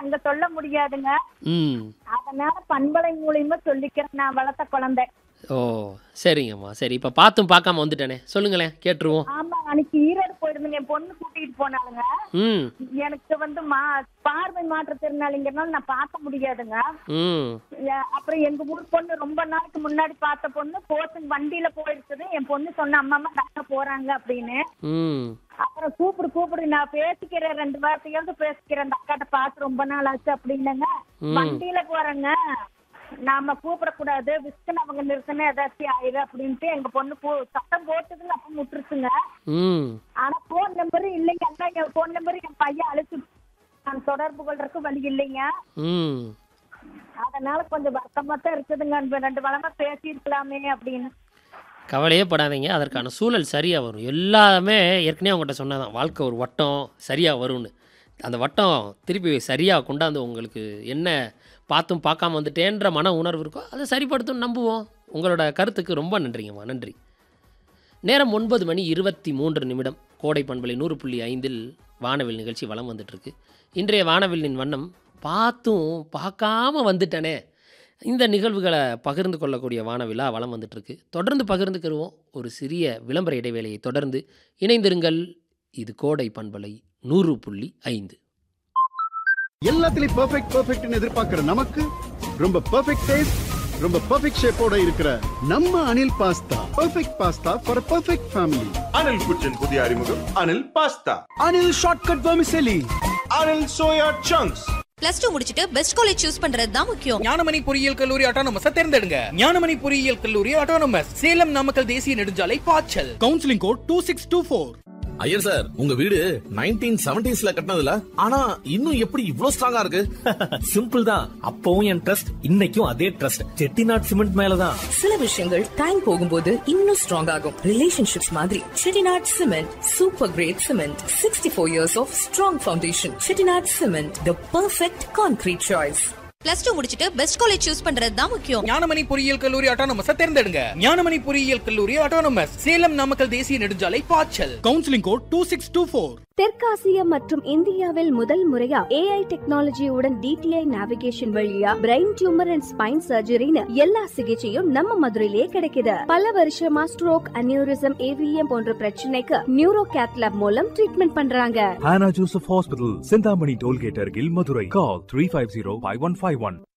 அங்க சொல்ல முடியாதுங்க ம் அதனால பண்பலை மூலியமா சொல்லிக்கிறேன் நான் வளர்த்த குழந்தை ஓ சரிங்கம்மா சரி இப்போ பார்த்தும் பார்க்காம வந்துட்டேனே சொல்லுங்களேன் கேட்டுருவோம் ஆமா அன்னைக்கு ஈரோடு போயிருந்தேங்க என் பொண்ணு கூட்டிட்டு போனாலுங்க ம் எனக்கு வந்து மா பார்வை மாற்றுத்திறனாளிங்கிறனால நான் பார்க்க முடியாதுங்க ம் ஏ- அப்புறம் எங்க ஊர் பொண்ணு ரொம்ப நாளுக்கு முன்னாடி பார்த்த பொண்ணு போச்சு வண்டியில போயிருக்குது என் பொண்ணு சொன்ன அம்மா அம்மா அக்கா போறாங்க அப்படின்னு ம் அப்புறம் கூப்பிடு கூப்பிடு நான் பேசிக்கிறேன் ரெண்டு வார்த்தையாவது பேசிக்கிறேன் அந்த அக்காட்ட பார்த்து ரொம்ப நாள் ஆச்சு அப்படின்னங்க ம். வண்டியில போறேங்க நாம கூப்பிடக்கூடாது விஸ்கன் அவங்க நிறுத்தின ஏதாச்சும் ஆயிரு அப்படின்ட்டு எங்க பொண்ணு போ சத்தம் போட்டுதுங்க அப்ப முட்டுருச்சுங்க ம் ஆனா போன் நம்பர் இல்லைங்க அதான் என் போன் நம்பர் என் பையன் அழைச்சு நான் தொடர்பு கொள்றதுக்கு வழி இல்லைங்க ம் அதனால கொஞ்சம் வருத்தமா தான் இருக்குதுங்க அந்த ரெண்டு வளமா பேசியிருக்கலாமே அப்படின்னு கவலையே படாதீங்க அதற்கான சூழல் சரியாக வரும் எல்லாமே ஏற்கனவே அவங்ககிட்ட சொன்னதான் வாழ்க்கை ஒரு வட்டம் சரியாக வரும்னு அந்த வட்டம் திருப்பி சரியாக கொண்டாந்து உங்களுக்கு என்ன பார்த்தும் பார்க்காம வந்துட்டேன்ற மன உணர்வு இருக்கோ அதை சரிப்படுத்தும் நம்புவோம் உங்களோட கருத்துக்கு ரொம்ப நன்றிங்கம்மா நன்றி நேரம் ஒன்பது மணி இருபத்தி மூன்று நிமிடம் கோடை பண்பலை நூறு புள்ளி ஐந்தில் வானவில் நிகழ்ச்சி வலம் வந்துட்டுருக்கு இன்றைய வானவில்லின் வண்ணம் பார்த்தும் பார்க்காம வந்துட்டனே இந்த நிகழ்வுகளை பகிர்ந்து கொள்ளக்கூடிய வானவிழா வலம் வந்துட்டுருக்கு தொடர்ந்து பகிர்ந்துக்கிருவோம் ஒரு சிறிய விளம்பர இடைவேளையை தொடர்ந்து இணைந்திருங்கள் இது கோடை பண்பலை நூறு புள்ளி ஐந்து எல்லாத்துலயும் பெர்ஃபெக்ட் பெர்ஃபெக்ட்னு எதிர்பார்க்கிற நமக்கு ரொம்ப பெர்ஃபெக்ட் டேஸ்ட் ரொம்ப பெர்ஃபெக்ட் ஷேப்போட இருக்கிற நம்ம Anil pasta perfect pasta for perfect family Anil குச்சின் புதிய அறிமுகம் Anil pasta Anil shortcut vermicelli Anil soya chunks plus two முடிச்சிட்டு பெஸ்ட் காலேஜ் சூஸ் பண்றது தான் முக்கியம் ஞானமணி பொறியியல் கல்லூரி ஆட்டோனமஸ் தேர்ந்தெடுங்க ஞானமணி பொறியியல் கல்லூரி ஆட்டோனமஸ் சேலம் நாமக்கல் தேசிய நெடுஞ்சாலை பாய்ச்சல் counselling code two six two four Iyer sir உங்க வீடு நைன்டீன் செவன்டிஸ்ல கட்டினதுல ஆனா இன்னும் எப்படி இவ்ளோ ஸ்ட்ராங்கா இருக்கு சிம்பிள் தான் அப்பவும் என் ட்ரஸ்ட் இன்னைக்கும் அதே ட்ரஸ்ட் செட்டிநாட் சிமெண்ட் மேலதான் சில விஷயங்கள் டைம் போகும்போது இன்னும் ஸ்ட்ராங் ஆகும் ரிலேஷன்ஷிப்ஸ் மாதிரி Chettinad cement super great cement sixty four years of strong foundation Chettinad cement the perfect concrete choice plus two முடிச்சிட்டு பெஸ்ட் காலேஜ் சூஸ் பண்றது தான் முக்கியம் ஞானமணி பொறியியல் கல்லூரி ஆட்டோனமஸ் தேர்ந்தெடுங்க ஞானமணி பொறியியல் கல்லூரி ஆட்டோனமஸ் சேலம் நாமக்கல் தேசிய நெடுஞ்சாலை பாய்ச்சல் counselling code two six two four தெற்காசியா மற்றும் இந்தியாவில் முதல் முறையா ஏஐ டெக்னாலஜியுடன் டிடிஐ நேவிகேஷன் வழியா பிரெயின் டியூமர் அண்ட் ஸ்பைன் சர்ஜரின்னு எல்லா சிகிச்சையும் நம்ம மதுரையிலே கிடைக்குது பல வருஷமா ஸ்ட்ரோக் அனியூரிசம் ஏவிஎம் போன்ற பிரச்சனைக்கு நியூரோ கேத்லாப் மூலம் ட்ரீட்மெண்ட் பண்றாங்க Hannah Joseph Hospital, Sindhamani Tollgate, Argil, Madurai. Call 350 5151.